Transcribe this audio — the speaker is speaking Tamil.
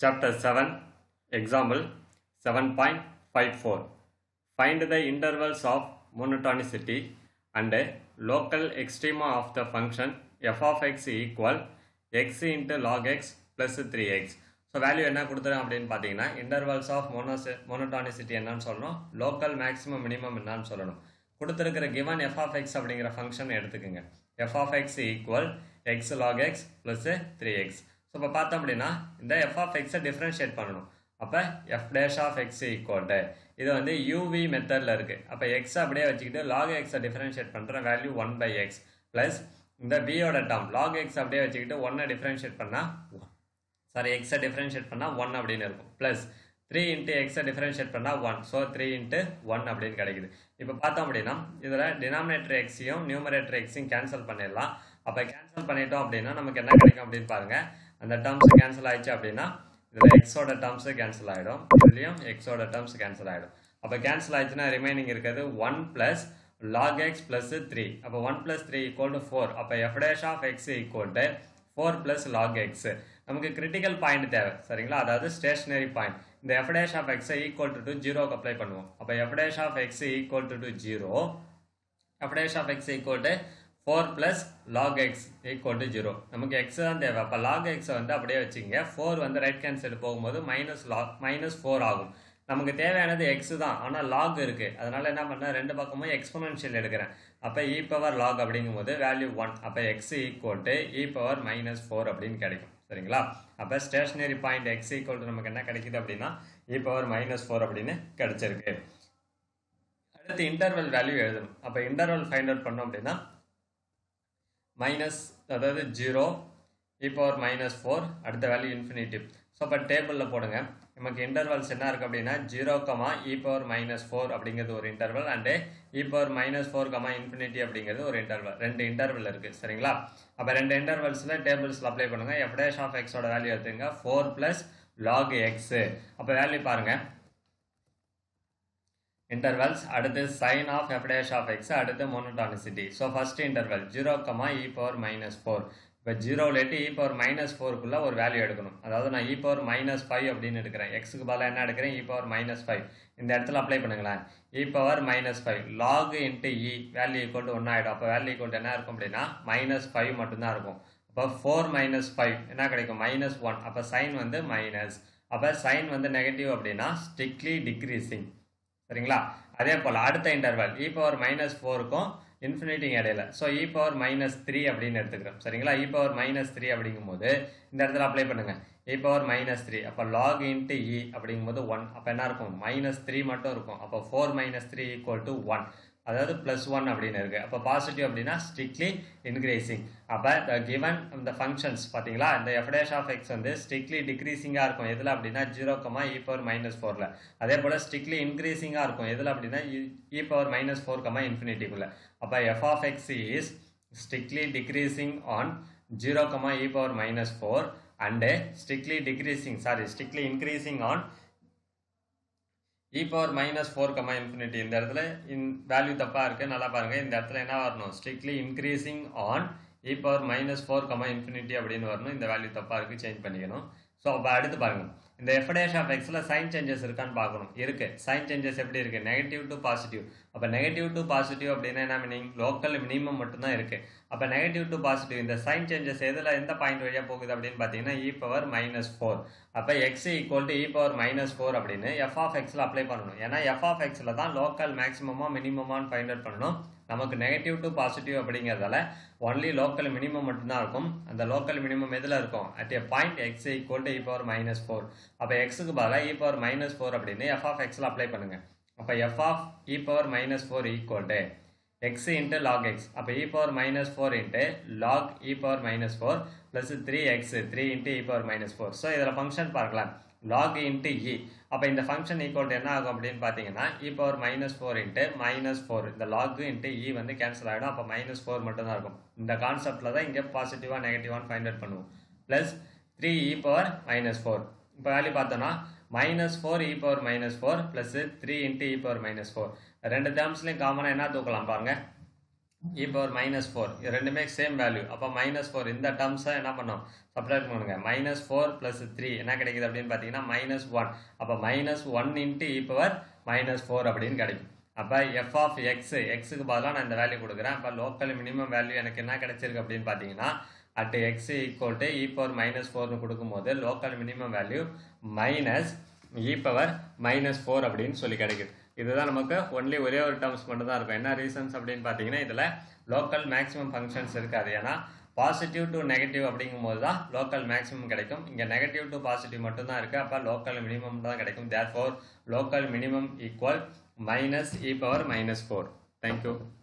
Chapter 7, example 7.54. Find the intervals of monotonicity and local extrema of the function f of x equal x into log x plus 3x. So value என்ன கொடுத்துருங்க அப்படின்னு பார்த்தீங்கன்னா இன்டர்வல்ஸ் ஆஃப் மோனோசி மோனோடானிசிட்டி என்னன்னு சொல்லணும் லோக்கல் மேக்ஸிமம் மினிமம் என்னன்னு சொல்லணும் கொடுத்துருக்கிற கிவன் எஃப் ஆஃப் எக்ஸ் அப்படிங்கிற ஃபங்க்ஷன் எடுத்துக்கோங்க F of X equal X log X plus three X so இப்போ பார்த்தோம் அப்படின்னா இந்த எஃப் ஆஃப் எக்ஸை டிஃப்ரென்ஷியேட் பண்ணணும் அப்போ F dash of X equal இது வந்து யூவி மெத்தடில் இருக்குது அப்போ எக்ஸ் அப்படியே வச்சுக்கிட்டு லாக் எக்ஸை டிஃப்ரென்ஷியேட் பண்ணுற value one by X plus இந்த பியோட டேர்ம் லாக் எக்ஸ் அப்படியே வச்சுக்கிட்டு ஒன்னை டிஃப்ரென்ஷியேட் பண்ணால் சாரி எக்ஸை டிஃப்ரென்ஷியேட் பண்ணால் ஒன் அப்படின்னு இருக்கும் ப்ளஸ் த்ரீ இன்ட்டு எக்ஸை டிஃப்ரென்ஷியேட் பண்ணால் one so three into one அப்படின்னு கிடைக்குது இப்போ பார்த்தோம் அப்படின்னா இதில் டினாமினேட்டர் எக்ஸையும் நியூமரேட்டர் எக்ஸையும் கேன்சல் பண்ணிடலாம் அப்போ கேன்சல் பண்ணிட்டோம் அப்படின்னா நமக்கு என்ன கிடைக்கும் அப்படின்னு பாருங்க அந்த டேர்ம்ஸ் கேன்சல் ஆயிடுச்சு அப்படின்னா இதில் எக்ஸோட டேர்ம்ஸ் கேன்சல் ஆகிடும் இதுலேயும் எக்ஸோட டேர்ம்ஸ் கேன்சல் ஆகிடும் அப்போ கேன்சல் ஆயிடுச்சுன்னா ரிமைனிங் இருக்கிறது one plus log X plus three அப்போ one plus three equal to four அப்போ F dash of X equal to four plus log X நமக்கு கிரிட்டிக்கல் பாயிண்ட் தேவை சரிங்களா அதாவது ஸ்டேஷனரி பாயிண்ட் இந்த எஃப் டேஷ் ஆஃப் எக்ஸை ஈக்குவல் டு டு ஜீரோக்கு அப்ளை பண்ணுவோம் அப்போ F dash of X equal to to zero F dash of X equal to four plus log X equal to zero நமக்கு எக்ஸ் தான் தேவை அப்போ லாக் எக்ஸை வந்து அப்படியே வச்சுங்க ஃபோர் வந்து ரைட் ஹேண்ட் சைடு போகும்போது மைனஸ் லாக் மைனஸ் ஃபோர் ஆகும் நமக்கு தேவையானது எக்ஸ் தான் ஆனால் லாக் இருக்கு அதனால என்ன பண்ணேன் ரெண்டு பக்கமும் எக்ஸ்பொனன்ஷியல் எடுக்கிறேன் அப்போ இ பவர் லாக் அப்படிங்கும்போது வேல்யூ ஒன் அப்போ X equal to e power minus four அப்படின்னு கிடைக்கும் சரிங்களா அப்போ stationary point X equal to நமக்கு என்ன கிடைக்குது அப்படின்னா இ பவர் மைனஸ் ஃபோர் அப்படின்னு கிடைச்சிருக்கு அடுத்து இன்டர்வல் வேல்யூ எழுதணும் அப்போ இன்டர்வல் ஃபைண்ட் அவுட் பண்ணோம் அப்படின்னா மைனஸ் அதாவது zero e power minus four அடுத்த வேல்யூ இன்ஃபினிட்டி ஸோ இப்போ டேபிளில் போடுங்க நமக்கு இன்டர்வல்ஸ் என்ன இருக்குது அப்படின்னா zero comma e power minus four அப்படிங்கிறது ஒரு interval and e power minus four comma infinity அப்படிங்கிறது ஒரு இன்டர்வல் ரெண்டு இன்டர்வல் இருக்குது சரிங்களா அப்போ ரெண்டு இன்டர்வல்ஸில் டேபிள்ஸில் அப்ளை பண்ணுங்கள் எஃப் டேஷ் ஆஃப் எக்ஸோட வேல்யூ எடுத்துங்க ஃபோர் ப்ளஸ் லாக் எக்ஸு அப்போ வேல்யூ பாருங்கள் இன்டர்வல்ஸ் அடுத்து sign of F dash of X அடுத்து monotonicity so first interval zero comma e power minus four இப்போ ஜீரோலேட்டு இ பவர் மைனஸ் ஃபோருக்குள்ளே ஒரு வேல்யூ எடுக்கணும் அதாவது நான் இ பவர் மைனஸ் ஃபைவ் அப்படின்னு எடுக்கிறேன் எக்ஸுக்கு பதிலாக என்ன எடுக்கிறேன் இ பவர் மைனஸ் ஃபைவ் இந்த இடத்துல அப்ளை பண்ணுங்களேன் e power minus five log into e value equal to one ஆகிடும் அப்போ வேல்யூ ஈக்குவல் என்ன இருக்கும் அப்படின்னா மைனஸ் ஃபைவ் மட்டும்தான் இருக்கும் அப்போ ஃபோர் மைனஸ் ஃபைவ் என்ன கிடைக்கும் மைனஸ் ஒன் அப்போ சைன் வந்து மைனஸ் அப்போ சைன் வந்து நெகட்டிவ் அப்படின்னா ஸ்ட்ரிக்ட்லி டிக்ரீசிங் சரிங்களா அதே போல் அடுத்த இன்டர்வல் இ பவர் மைனஸ் ஃபோருக்கும் இன்ஃபினிட்டிங் இடையில so e power minus three அப்படின்னு எடுத்துக்கிறோம் சரிங்களா இ பவர் மைனஸ் த்ரீ அப்படிங்கும்போது இந்த இடத்துல அப்ளை பண்ணுங்க இ பவர் மைனஸ் த்ரீ அப்போ லாக் இன்ட்டு இ அப்படிங்கும்போது ஒன் அப்போ என்ன இருக்கும் மைனஸ் த்ரீ மட்டும் இருக்கும் அப்போ four minus three equal to one அதாவது ப்ளஸ் ஒன் அப்படின்னு இருக்கு அப்போ பாசிட்டிவ் அப்படின்னா ஸ்ட்ரிக்ட்லி இன்க்ரீசிங் அப்போ த கிவன் இந்த ஃபங்க்ஷன்ஸ் பார்த்தீங்களா இந்த எஃப்டேஷ் ஆஃப் எக்ஸ் வந்து ஸ்ட்ரிக்ட்லி டிக்ரீசிங்காக இருக்கும் எதில் அப்படின்னா zero comma e power minus ஃபோரில் அதே போல் ஸ்ட்ரிக்ட்லி இன்க்ரீசிங்காக இருக்கும் எதில் அப்படின்னா e power minus four comma இன்ஃபினிட்டிக்குள்ள அப்போ F of X is strictly decreasing on zero comma e power minus four and strictly decreasing sorry strictly increasing on e power minus four comma infinity இந்த இடத்துல இன் வேல்யூ தப்பாக இருக்குது நல்லா பாருங்கள் இந்த இடத்துல என்ன வரணும் strictly increasing on e power minus four comma infinity அப்படின்னு வரணும் இந்த வேல்யூ தப்பாக இருக்குது சேஞ்ச் பண்ணிக்கணும் ஸோ அப்போ அடுத்து பாருங்கள் இந்த எஃப்டேஷ் ஆஃப் எக்ஸில் சைன் சேஞ்சஸ் இருக்கான்னு பார்க்கணும் இருக்கு சைன் சேஞ்சஸ் எப்படி இருக்கு நெகட்டிவ் டு பாசிட்டிவ் அப்போ நெகட்டிவ் டு பாசிட்டிவ் அப்படின்னா என்ன மீனிங் லோக்கல் மினிமம் மட்டும்தான் இருக்கு அப்போ நெகட்டிவ் டு பாசிட்டிவ் இந்த சைன் சேஞ்சஸ் எதில் எந்த பாயிண்ட் வழியாக போகுது அப்படின்னு பார்த்தீங்கன்னா இ பவர் மைனஸ் ஃபோர் அப்போ X equal to e power minus four அப்படின்னு எஃப் ஆஃப் எக்ஸில் அப்ளை பண்ணணும் ஏன்னா எஃப் ஆஃப் எக்ஸில் தான் லோக்கல் மேக்ஸிமமாக மினிமமான்னு ஃபைண்ட் அவுட் பண்ணணும் நமக்கு நெகட்டிவ் டு பாசிட்டிவ் அப்படிங்கிறதால ஒன்லி லோக்கல் மினிமம் மட்டும்தான் இருக்கும் அந்த லோக்கல் மினிமம் எதில் இருக்கும் at a point X equal to e power minus four அப்போ எக்ஸுக்கு பதிலாக இ பவர் மைனஸ் ஃபோர் அப்படின்னு எஃப் ஆஃப் எக்ஸில் அப்ளை பண்ணுங்க அப்போ F of e power minus four equal to X into log X அப்போ e power minus four into log e power minus four plus three X three into e power minus four so இதில் ஃபங்க்ஷன் பார்க்கலாம் லாக் இன்ட்டு இ அப்போ இந்த ஃபங்க்ஷன் ஈக்குவல் என்ன ஆகும் அப்படின்னு பார்த்தீங்கன்னா e power minus four into minus four இந்த லாக் இன்ட்டு இ வந்து கேன்சல் ஆகிடும் அப்போ மைனஸ் ஃபோர் மட்டும் தான் இருக்கும் இந்த கான்செப்டில் தான் இங்கே பாசிட்டிவாக நெகட்டிவான்னு ஃபைண்ட் அவுட் பண்ணுவோம் plus three e power minus four இப்போ வேல்யூ பார்த்தோன்னா minus four e power minus four plus three into e power minus four ரெண்டு டேர்ம்ஸ்லையும் காமனாக என்ன தூக்கலாம் பாருங்க இ பவர் மைனஸ் ஃபோர் இது ரெண்டுமே சேம் வேல்யூ அப்போ மைனஸ் ஃபோர் இந்த டேர்ம்ஸை என்ன பண்ணோம் சப்ராக்ட் பண்ணுங்க மைனஸ் ஃபோர் ப்ளஸ் த்ரீ என்ன கிடைக்குது அப்படின்னு பார்த்தீங்கன்னா மைனஸ் ஒன் அப்போ minus one into e power minus four அப்படின்னு கிடைக்கும் அப்போ எஃப் ஆஃப் எக்ஸ் எக்ஸுக்கு பதிலாக நான் இந்த வேல்யூ கொடுக்குறேன் அப்போ லோக்கல் மினிமம் வேல்யூ எனக்கு என்ன கிடைச்சிருக்கு அப்படின்னு பார்த்தீங்கன்னா at X equal to e power minus ஃபோர்னு கொடுக்கும்போது local minimum value minus e power minus four அப்படின்னு சொல்லி கிடைக்குது இதுதான் நமக்கு ஒன்லி ஒரே ஒரு டேர்ம்ஸ் மட்டும் தான் இருக்கும் என்ன ரீசன்ஸ் அப்படின்னு பார்த்தீங்கன்னா இதில் லோக்கல் மேக்ஸிமம் ஃபங்க்ஷன்ஸ் இருக்காது ஏன்னா பாசிட்டிவ் டு நெகட்டிவ் அப்படிங்கும்போது தான் லோக்கல் மேக்ஸிமம் கிடைக்கும் இங்கே நெகட்டிவ் டு பாசிட்டிவ் மட்டும் தான் இருக்குது அப்போ லோக்கல் மினிமம் தான் கிடைக்கும் therefore local minimum equal minus e power minus four thank you